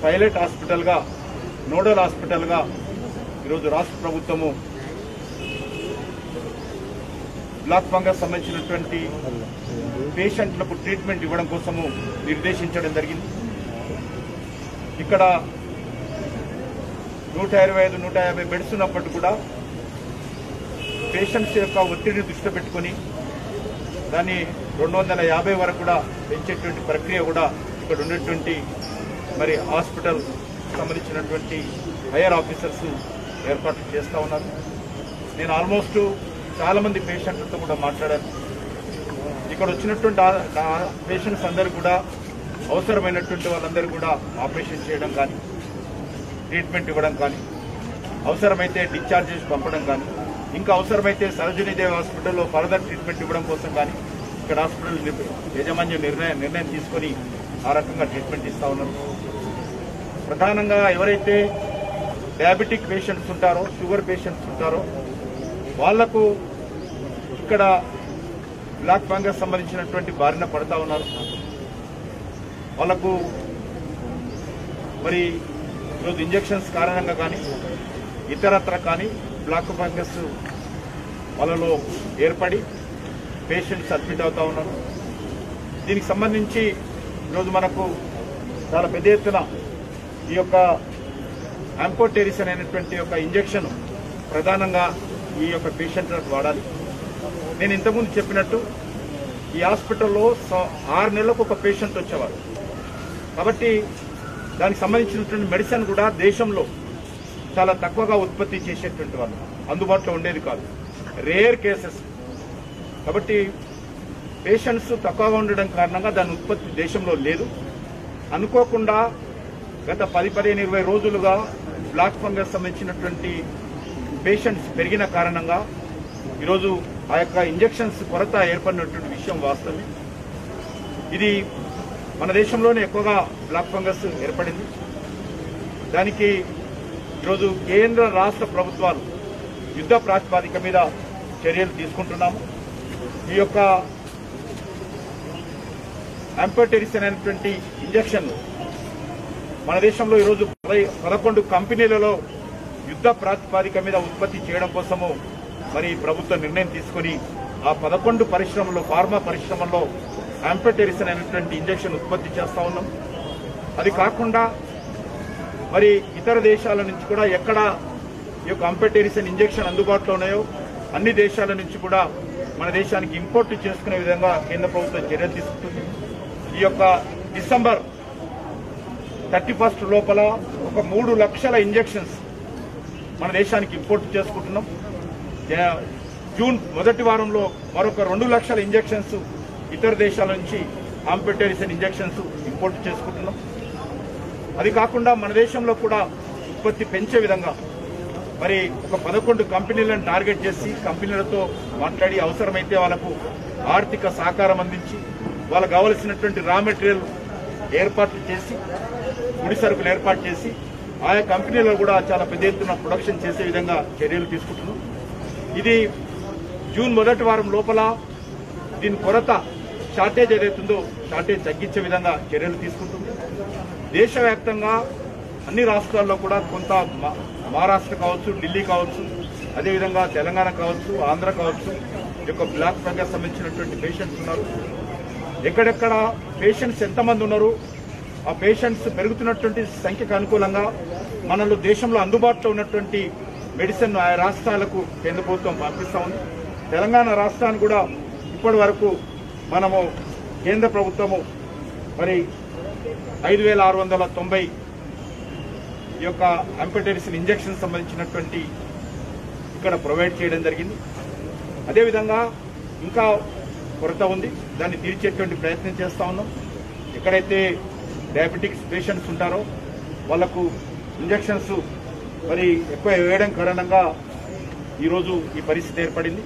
pilot హాస్పిటల్గా nodal హాస్పిటల్గా ఈరోజు రాష్ట్ర ప్రభుత్వము బ్లాక్ ఫంగస్ సంబంధించినటువంటి పేషెంట్లకు ట్రీట్మెంట్ ఇవ్వడం కోసము నిర్దేశించడం జరిగింది ఇక్కడ నూట ఇరవై ఐదు నూట యాభై బెడ్స్ ఉన్నప్పటికీ కూడా పేషెంట్స్ యొక్క ఒత్తిడిని దృష్టిలో పెట్టుకొని దాన్ని రెండు వందల యాభై వరకు కూడా పెంచేటువంటి ప్రక్రియ కూడా ఇక్కడ ఉన్నటువంటి మరి హాస్పిటల్ సంబంధించినటువంటి హైయర్ ఆఫీసర్స్ ఏర్పాట్లు చేస్తూ ఉన్నారు నేను ఆల్మోస్ట్ చాలా మంది పేషెంట్లతో కూడా మాట్లాడాను ఇక్కడ వచ్చినటువంటి పేషెంట్స్ అందరూ కూడా అవసరమైనటువంటి వాళ్ళందరూ కూడా ఆపరేషన్ చేయడం కానీ ట్రీట్మెంట్ ఇవ్వడం కానీ అవసరమైతే డిశ్చార్జ్ చేసి పంపడం కానీ ఇంకా అవసరమైతే సరోజినీ దేవి హాస్పిటల్లో ఫర్దర్ ట్రీట్మెంట్ ఇవ్వడం కోసం కానీ ఇక్కడ హాస్పిటల్ నిర్- యాజమాన్యం నిర్ణయం నిర్ణయం తీసుకొని ఆ రకంగా ట్రీట్మెంట్ ఇస్తా ఉన్నారు ప్రధానంగా ఎవరైతే డయాబెటిక్ పేషెంట్స్ ఉంటారో షుగర్ పేషెంట్స్ ఉంటారో వాళ్లకు ఇక్కడ బ్లాక్ ఫంగస్ సంబంధించినటువంటి బారిన పడతా ఉన్నారు వాళ్లకు మరి ఈరోజు ఇంజెక్షన్స్ కారణంగా కానీ ఇతరత్ర కానీ బ్లాక్ ఫంగస్ వాళ్ళలో ఏర్పడి పేషెంట్స్ అడ్మిట్ అవుతా ఉన్నారు దీనికి సంబంధించి ఈరోజు మనకు చాలా పెద్ద ఎత్తున ఈ యొక్క ఆంపోటెరిసన్ అనేటువంటి ఒక ఇంజెక్షన్ ప్రధానంగా ఈ యొక్క పేషెంట్లకు వాడాలి నేను ఇంతకుముందు చెప్పినట్టు ఈ హాస్పిటల్లో స- ఆరు నెలలకు ఒక పేషెంట్ వచ్చేవారు కాబట్టి దానికి సంబంధించినటువంటి మెడిసిన్ కూడా దేశంలో చాలా తక్కువగా ఉత్పత్తి చేసేటువంటి వాళ్ళు అందుబాటులో ఉండేది కాదు రేర్ కేసెస్ కాబట్టి పేషెంట్స్ తక్కువగా ఉండడం కారణంగా దాని ఉత్పత్తి దేశంలో లేదు అనుకోకుండా గత పది పదిహేను ఇరవై రోజులుగా బ్లాక్ ఫంగస్ సంబంధించినటువంటి పేషెంట్స్ పెరిగిన కారణంగా ఈరోజు ఆ యొక్క ఇంజెక్షన్స్ కొరత ఏర్పడినటువంటి విషయం వాస్తవమే ఇది మన దేశంలోనే ఎక్కువగా బ్లాక్ ఫంగస్ ఏర్పడింది దానికి ఈరోజు కేంద్ర రాష్ట్ర ప్రభుత్వాలు యుద్ధ ప్రాతిపాదిక మీద చర్యలు తీసుకుంటున్నాము ఈ యొక్క అంపటెరిసన్ అనేటువంటి ఇంజెక్షన్ మన దేశంలో ఈరోజు పదై- పదకొండు కంపెనీలలో యుద్ధ ప్రాతిపాదిక మీద ఉత్పత్తి చేయడం కోసము మరి ప్రభుత్వం నిర్ణయం తీసుకొని ఆ పదకొండు పరిశ్రమల్లో ఫార్మా పరిశ్రమల్లో అంపటెరిసన్ అనేటువంటి ఇంజెక్షన్ ఉత్పత్తి చేస్తా ఉన్నాం అది కాకుండా మరి ఇతర దేశాల నుంచి కూడా ఎక్కడ ఈ యొక్క అంపెటెరిసన్ ఇంజెక్షన్ అందుబాటులో ఉన్నాయో అన్ని దేశాల నుంచి కూడా మన దేశానికి ఇంపోర్ట్ చేసుకునే విధంగా కేంద్ర ప్రభుత్వం చర్యలు తీసుకుంటుంది ఈ యొక్క డిసెంబర్ థర్టీ ఫస్ట్ లోపల ఒక మూడు లక్షల ఇంజెక్షన్స్ మన దేశానికి ఇంపోర్ట్ చేసుకుంటున్నాం జా- జూన్ మొదటి వారంలో మరొక రెండు లక్షల ఇంజెక్షన్స్ ఇతర దేశాల నుంచి ఆంపెటెరిసన్ ఇంజెక్షన్స్ ఇంపోర్ట్ చేసుకుంటున్నాం అది కాకుండా మన దేశంలో కూడా ఉత్పత్తి పెంచే విధంగా మరి ఒక పదకొండు కంపెనీలను టార్గెట్ చేసి కంపెనీలతో మాట్లాడి అవసరమైతే వాళ్ళకు ఆర్థిక సహకారం అందించి వాళ్ళకు కావలసినటువంటి రా మెటీరియల్ ఏర్పాట్లు చేసి ముడి సరుకులు ఏర్పాటు చేసి ఆయా కంపెనీలో కూడా చాలా పెద్ద ఎత్తున ప్రొడక్షన్ చేసే విధంగా చర్యలు తీసుకుంటున్నాం ఇది జూన్ మొదటి వారం లోపల దీని కొరత షార్టేజ్ ఏదైతుందో షార్టేజ్ తగ్గించే విధంగా చర్యలు తీసుకుంటుంది దేశవ్యాప్తంగా అన్ని రాష్ట్రాల్లో కూడా కొంత మా- మహారాష్ట్ర కావచ్చు ఢిల్లీ కావచ్చు అదేవిధంగా తెలంగాణ కావచ్చు ఆంధ్ర కావచ్చు ఈ యొక్క బ్లాక్ ఫంగస్ సంబంధించినటువంటి పేషెంట్స్ ఉన్నారు ఎక్కడెక్కడ పేషెంట్స్ ఎంతమంది ఉన్నారు ఆ పేషెంట్స్ పెరుగుతున్నటువంటి సంఖ్యకు అనుకూలంగా మనలో దేశంలో అందుబాటులో ఉన్నటువంటి మెడిసిన్ ఆయా రాష్ట్రాలకు కేంద్ర ప్రభుత్వం పంపిస్తా ఉంది తెలంగాణ రాష్ట్రాన్ని కూడా ఇప్పటి వరకు మనము కేంద్ర ప్రభుత్వము మరి ఐదు వేల ఆరు వందల తొంభై ఈ యొక్క అంపెటెరిసిన్ ఇంజెక్షన్ సంబంధించినటువంటి ఇక్కడ ప్రొవైడ్ చేయడం జరిగింది అదేవిధంగా ఇంకా కొరత ఉంది దాన్ని తీర్చేటువంటి ప్రయత్నం చేస్తా ఉన్నాం ఎక్కడైతే డయాబెటిక్స్ పేషెంట్స్ ఉంటారో వాళ్లకు ఇంజెక్షన్స్ మరి ఎక్కువ వేయడం కారణంగా ఈరోజు ఈ పరిస్థితి ఏర్పడింది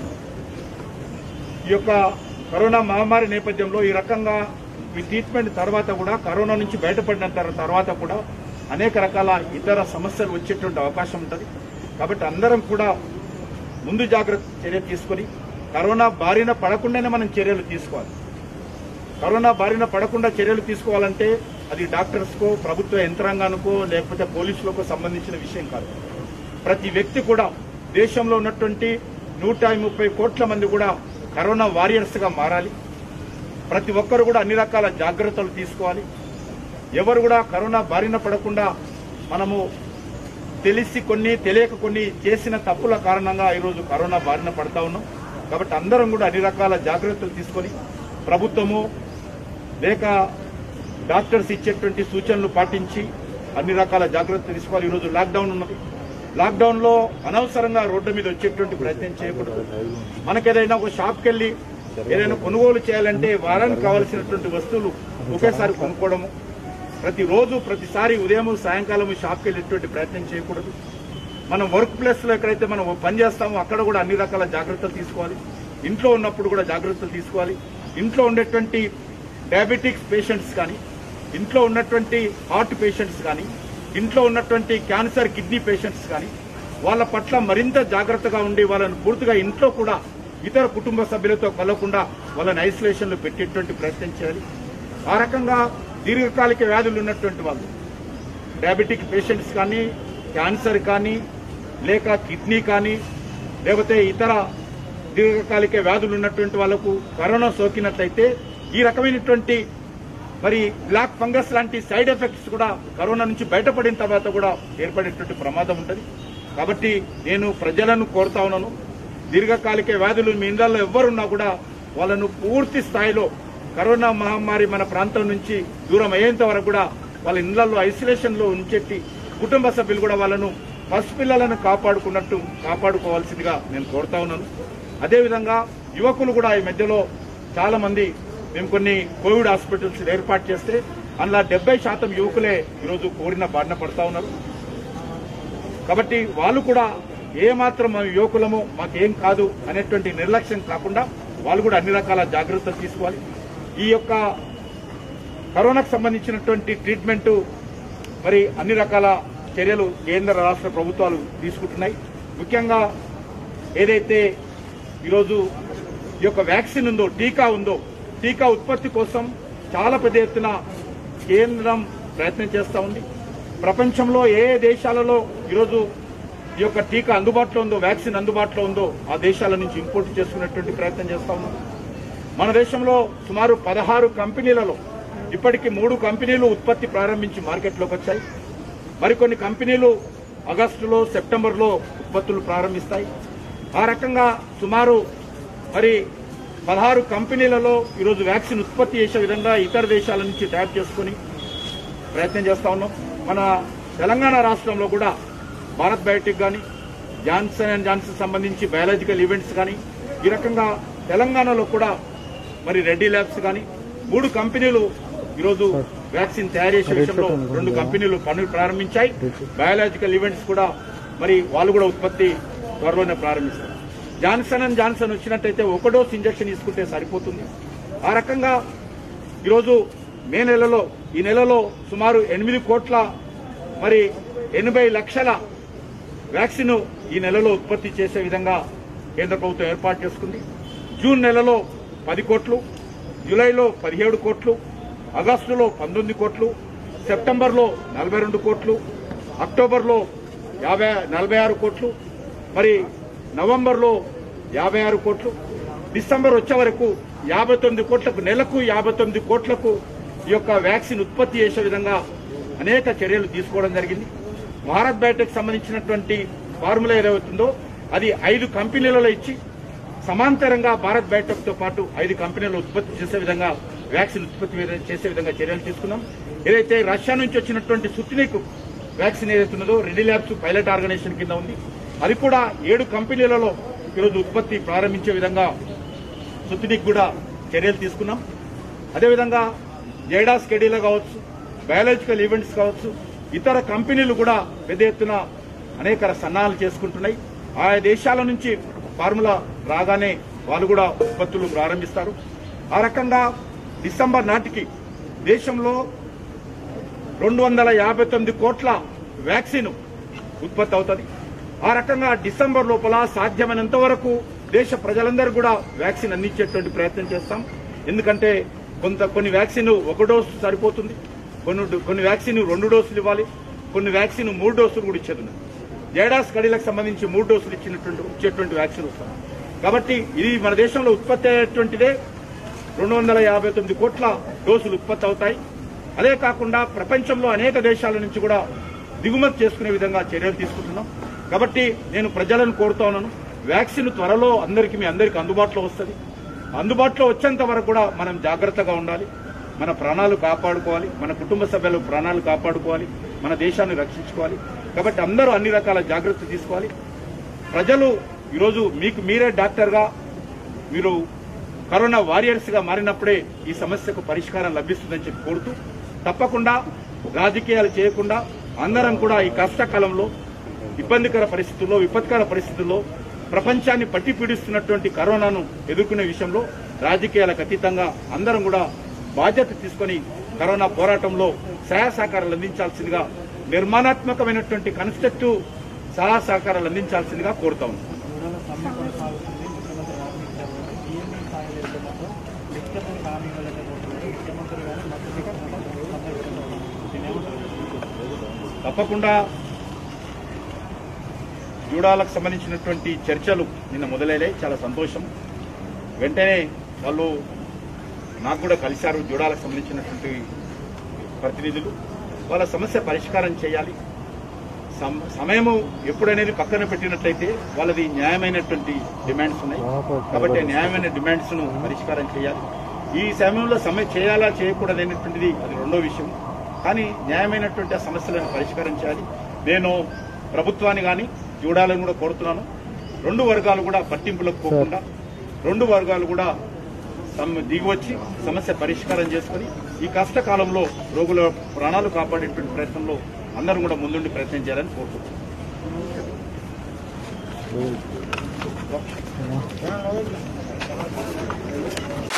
ఈ యొక్క కరోనా మహమ్మారి నేపథ్యంలో ఈ రకంగా ఈ ట్రీట్మెంట్ తర్వాత కూడా కరోనా నుంచి బయటపడిన తర్- తర్వాత కూడా అనేక రకాల ఇతర సమస్యలు వచ్చేటువంటి అవకాశం ఉంటుంది కాబట్టి అందరం కూడా ముందు జాగ్రత్త చర్య తీసుకొని కరోనా బారిన పడకుండానే మనం చర్యలు తీసుకోవాలి కరోనా బారిన పడకుండా చర్యలు తీసుకోవాలంటే అది డాక్టర్స్కో ప్రభుత్వ యంత్రాంగానికో లేకపోతే పోలీసులకో సంబంధించిన విషయం కాదు ప్రతి వ్యక్తి కూడా దేశంలో ఉన్నటువంటి నూట ముప్పై కోట్ల మంది కూడా కరోనా వారియర్స్ గా మారాలి ప్రతి ఒక్కరు కూడా అన్ని రకాల జాగ్రత్తలు తీసుకోవాలి ఎవరు కూడా కరోనా బారిన పడకుండా మనము తెలిసి కొన్ని తెలియక కొన్ని చేసిన తప్పుల కారణంగా ఈరోజు కరోనా బారిన పడతా ఉన్నాం కాబట్టి అందరం కూడా అన్ని రకాల జాగ్రత్తలు తీసుకొని ప్రభుత్వము లేక డాక్టర్స్ ఇచ్చేటువంటి సూచనలు పాటించి అన్ని రకాల జాగ్రత్తలు తీసుకోవాలి ఈరోజు లాక్డౌన్ ఉన్నది లాక్డౌన్ లో అనవసరంగా రోడ్డు మీద వచ్చేటువంటి ప్రయత్నం చేయకూడదు మనకేదైనా ఒక షాప్కి వెళ్ళి ఏదైనా కొనుగోలు చేయాలంటే వారానికి కావాల్సినటువంటి వస్తువులు ఒకేసారి కొనుక్కోవడము ప్రతిరోజు ప్రతిసారి ఉదయం సాయంకాలం షాప్కి వెళ్ళేటువంటి ప్రయత్నం చేయకూడదు మనం వర్క్ ప్లేస్ లో ఎక్కడైతే మనం పని చేస్తామో అక్కడ కూడా అన్ని రకాల జాగ్రత్తలు తీసుకోవాలి ఇంట్లో ఉన్నప్పుడు కూడా జాగ్రత్తలు తీసుకోవాలి ఇంట్లో ఉండేటువంటి డయాబెటిక్స్ పేషెంట్స్ కానీ ఇంట్లో ఉన్నటువంటి హార్ట్ పేషెంట్స్ కానీ ఇంట్లో ఉన్నటువంటి క్యాన్సర్ కిడ్నీ పేషెంట్స్ కానీ వాళ్ళ పట్ల మరింత జాగ్రత్తగా ఉండి వాళ్ళని పూర్తిగా ఇంట్లో కూడా ఇతర కుటుంబ సభ్యులతో కలవకుండా వాళ్ళని ఐసోలేషన్ లో పెట్టేటువంటి ప్రయత్నం చేయాలి ఆ రకంగా దీర్ఘకాలిక వ్యాధులు ఉన్నటువంటి వాళ్ళు డయాబెటిక్ పేషెంట్స్ కానీ క్యాన్సర్ కానీ లేక కిడ్నీ కానీ లేకపోతే ఇతర దీర్ఘకాలిక వ్యాధులు ఉన్నటువంటి వాళ్ళకు కరోనా సోకినట్లయితే ఈ రకమైనటువంటి మరి బ్లాక్ ఫంగస్ లాంటి సైడ్ ఎఫెక్ట్స్ కూడా కరోనా నుంచి బయటపడిన తర్వాత కూడా ఏర్పడేటువంటి ప్రమాదం ఉంటుంది కాబట్టి నేను ప్రజలను కోరుతా ఉన్నాను దీర్ఘకాలిక వ్యాధులు మీ ఇళ్లలో ఎవరున్నా కూడా వాళ్ళను పూర్తి స్థాయిలో కరోనా మహమ్మారి మన ప్రాంతం నుంచి దూరం అయ్యేంత వరకు కూడా వాళ్ళ ఇళ్లలో ఐసోలేషన్ లో ఉంచేటి కుటుంబ సభ్యులు కూడా వాళ్ళను పసిపిల్లలను కాపాడుకున్నట్టు కాపాడుకోవాల్సిందిగా నేను కోరుతా ఉన్నాను అదేవిధంగా యువకులు కూడా ఈ మధ్యలో చాలా మంది మేము కొన్ని కోవిడ్ హాస్పిటల్స్ ఏర్పాటు చేస్తే అందులో డెబ్బై శాతం యువకులే ఈరోజు కోరిన బారిన పడతా ఉన్నారు కాబట్టి వాళ్ళు కూడా ఏ మాత్రం మా యువకులము మాకేం కాదు అనేటువంటి నిర్లక్ష్యం కాకుండా వాళ్ళు కూడా అన్ని రకాల జాగ్రత్తలు తీసుకోవాలి ఈ యొక్క కరోనాకు సంబంధించినటువంటి ట్రీట్మెంట్ మరి అన్ని రకాల చర్యలు కేంద్ర రాష్ట్ర ప్రభుత్వాలు తీసుకుంటున్నాయి ముఖ్యంగా ఏదైతే ఈరోజు ఈ యొక్క వ్యాక్సిన్ ఉందో టీకా ఉందో టీకా ఉత్పత్తి కోసం చాలా పెద్ద ఎత్తున కేంద్రం ప్రయత్నం చేస్తూ ఉంది ప్రపంచంలో ఏ ఏ దేశాలలో ఈరోజు ఈ యొక్క టీకా అందుబాటులో ఉందో వ్యాక్సిన్ అందుబాటులో ఉందో ఆ దేశాల నుంచి ఇంపోర్ట్ చేసుకునేటువంటి ప్రయత్నం చేస్తా ఉన్నాం మన దేశంలో సుమారు పదహారు కంపెనీలలో ఇప్పటికి మూడు కంపెనీలు ఉత్పత్తి ప్రారంభించి మార్కెట్లోకి వచ్చాయి మరికొన్ని కంపెనీలు ఆగస్టులో సెప్టెంబర్లో ఉత్పత్తులు ప్రారంభిస్తాయి ఆ రకంగా సుమారు మరి పదహారు కంపెనీలలో ఈరోజు వ్యాక్సిన్ ఉత్పత్తి చేసే విధంగా ఇతర దేశాల నుంచి ట్యాప్ చేసుకుని ప్రయత్నం చేస్తా ఉన్నాం మన తెలంగాణ రాష్ట్రంలో కూడా భారత్ బయోటెక్ కానీ జాన్సన్ అండ్ జాన్సన్ సంబంధించి బయాలజికల్ ఈవెంట్స్ కానీ ఈ రకంగా తెలంగాణలో కూడా మరి రెడ్డి ల్యాబ్స్ కానీ మూడు కంపెనీలు ఈరోజు వ్యాక్సిన్ తయారు చేసే విషయంలో రెండు కంపెనీలు పనులు ప్రారంభించాయి బయాలజికల్ ఈవెంట్స్ కూడా మరి వాళ్ళు కూడా ఉత్పత్తి త్వరలోనే ప్రారంభిస్తారు జాన్సన్ అండ్ జాన్సన్ వచ్చినట్టయితే ఒక డోస్ ఇంజెక్షన్ తీసుకుంటే సరిపోతుంది ఆ రకంగా ఈరోజు మే నెలలో ఈ నెలలో సుమారు ఎనిమిది కోట్ల మరి ఎనభై లక్షల వ్యాక్సిన్ ఈ నెలలో ఉత్పత్తి చేసే విధంగా కేంద్ర ప్రభుత్వం ఏర్పాటు చేసుకుంది జూన్ నెలలో పది కోట్లు జూలైలో పదిహేడు కోట్లు ఆగస్టులో పంతొమ్మిది కోట్లు సెప్టెంబర్లో నలభై రెండు కోట్లు అక్టోబర్లో యాభై నలభై ఆరు కోట్లు మరి నవంబర్లో యాభై ఆరు కోట్లు డిసెంబర్ వచ్చే వరకు యాభై తొమ్మిది కోట్లకు నెలకు యాభై తొమ్మిది కోట్లకు ఈ యొక్క వ్యాక్సిన్ ఉత్పత్తి చేసే విధంగా అనేక చర్యలు తీసుకోవడం జరిగింది భారత్ బయోటెక్ సంబంధించినటువంటి ఫార్ములా ఏదవుతుందో అది ఐదు కంపెనీలలో ఇచ్చి సమాంతరంగా భారత్ బయోటెక్ తో పాటు ఐదు కంపెనీలు ఉత్పత్తి చేసే విధంగా వ్యాక్సిన్ ఉత్పత్తి విధ- చేసే విధంగా చర్యలు తీసుకున్నాం ఏదైతే రష్యా నుంచి వచ్చినటువంటి సుత్నిక్ వ్యాక్సిన్ ఏదైతే ఉన్నదో రెడీ ల్యాబ్స్ పైలట్ ఆర్గనైజేషన్ కింద ఉంది అది కూడా ఏడు కంపెనీలలో ఈరోజు ఉత్పత్తి ప్రారంభించే విధంగా సుత్నిక్ కూడా చర్యలు తీసుకున్నాం అదేవిధంగా జైడాస్ కెడీలో కావచ్చు బయాలజికల్ ఈవెంట్స్ కావచ్చు ఇతర కంపెనీలు కూడా పెద్ద ఎత్తున అనేక సన్నాహాలు చేసుకుంటున్నాయి ఆయా దేశాల నుంచి ఫార్ములా రాగానే వాళ్ళు కూడా ఉత్పత్తులు ప్రారంభిస్తారు ఆ రకంగా డిసెంబర్ నాటికి దేశంలో రెండు వందల యాభై తొమ్మిది కోట్ల వ్యాక్సిన్ ఉత్పత్తి అవుతుంది ఆ రకంగా డిసెంబర్ లోపల సాధ్యమైనంత వరకు దేశ ప్రజలందరూ కూడా వ్యాక్సిన్ అందించేటువంటి ప్రయత్నం చేస్తాం ఎందుకంటే కొంత కొన్ని వ్యాక్సిన్ ఒక డోసు సరిపోతుంది కొన్ని కొన్ని వ్యాక్సిన్ రెండు డోసులు ఇవ్వాలి కొన్ని వ్యాక్సిన్ మూడు డోసులు కూడా ఇచ్చేది ఉన్నది జైడాస్ కడీలకు సంబంధించి మూడు డోసులు ఇచ్చినటువంటి ఇచ్చేటువంటి వ్యాక్సిన్ వస్తుంది కాబట్టి ఇది మన దేశంలో ఉత్పత్తి అయ్యేటువంటిదే రెండు వందల యాభై తొమ్మిది కోట్ల డోసులు ఉత్పత్తి అవుతాయి అదే కాకుండా ప్రపంచంలో అనేక దేశాల నుంచి కూడా దిగుమతి చేసుకునే విధంగా చర్యలు తీసుకుంటున్నాం కాబట్టి నేను ప్రజలను కోరుతా ఉన్నాను వ్యాక్సిన్ త్వరలో అందరికీ మీ అందరికీ అందుబాటులో వస్తుంది అందుబాటులో వచ్చేంత వరకు కూడా మనం జాగ్రత్తగా ఉండాలి మన ప్రాణాలు కాపాడుకోవాలి మన కుటుంబ సభ్యుల ప్రాణాలు కాపాడుకోవాలి మన దేశాన్ని రక్షించుకోవాలి కాబట్టి అందరూ అన్ని రకాల జాగ్రత్తలు తీసుకోవాలి ప్రజలు ఈరోజు మీకు మీరే డాక్టర్గా మీరు కరోనా వారియర్స్ గా మారినప్పుడే ఈ సమస్యకు పరిష్కారం లభిస్తుందని చెప్పి కోరుతూ తప్పకుండా రాజకీయాలు చేయకుండా అందరం కూడా ఈ కష్టకాలంలో ఇబ్బందికర పరిస్థితుల్లో విపత్కర పరిస్థితుల్లో ప్రపంచాన్ని పట్టి పీడిస్తున్నటువంటి కరోనాను ఎదుర్కొనే విషయంలో రాజకీయాలకు అతీతంగా అందరం కూడా బాధ్యత తీసుకొని కరోనా పోరాటంలో సహాయ సహకారాలు అందించాల్సిందిగా నిర్మాణాత్మకమైనటువంటి కన్స్ట్రక్టివ్ సహాయ సహకారాలు అందించాల్సిందిగా కోరుతా ఉన్నాం దూరాల సమ్మె కొనసాగుతుంది ముఖ్యమంత్రి హామీ ఇచ్చారు డిఎంఈ స్థాయి వెళ్తున్నప్పుడు వ్యక్తిగత హామీ వెళ్ళకపోతున్నారు ముఖ్యమంత్రి గారు మద్దతుగా సమ్మె పెడుతున్నారు దీన్ని ఏమంటారు తప్పకుండా జూడాలకు సంబంధించినటువంటి చర్చలు నిన్న మొదలయ్యాయి చాలా సంతోషం వెంటనే వాళ్ళు నాకు కూడా కలిశారు జూడాలకు సంబంధించినటువంటి ప్రతినిధులు వాళ్ళ సమస్య పరిష్కారం చేయాలి సమ- సమయము ఎప్పుడనేది పక్కన పెట్టినట్లయితే వాళ్ళది న్యాయమైనటువంటి డిమాండ్స్ ఉన్నాయి కాబట్టి ఆ న్యాయమైన డిమాండ్స్ ను పరిష్కారం చేయాలి ఈ సమయంలో సమ్మె చేయాలా చేయకూడదనేటువంటిది అది రెండో విషయం కానీ న్యాయమైనటువంటి ఆ సమస్యలను పరిష్కారం చేయాలి నేను ప్రభుత్వాన్ని కానీ చూడాలని కూడా కోరుతున్నాను రెండు వర్గాలు కూడా పట్టింపులకు పోకుండా రెండు వర్గాలు కూడా సమ్ దిగివచ్చి సమస్య పరిష్కారం చేసుకుని ఈ కష్టకాలంలో రోగుల ప్రాణాలు కాపాడేటువంటి ప్రయత్నంలో అందరం కూడా ముందుండి ప్రయత్నం చేయాలని కోరుకుంటున్నాను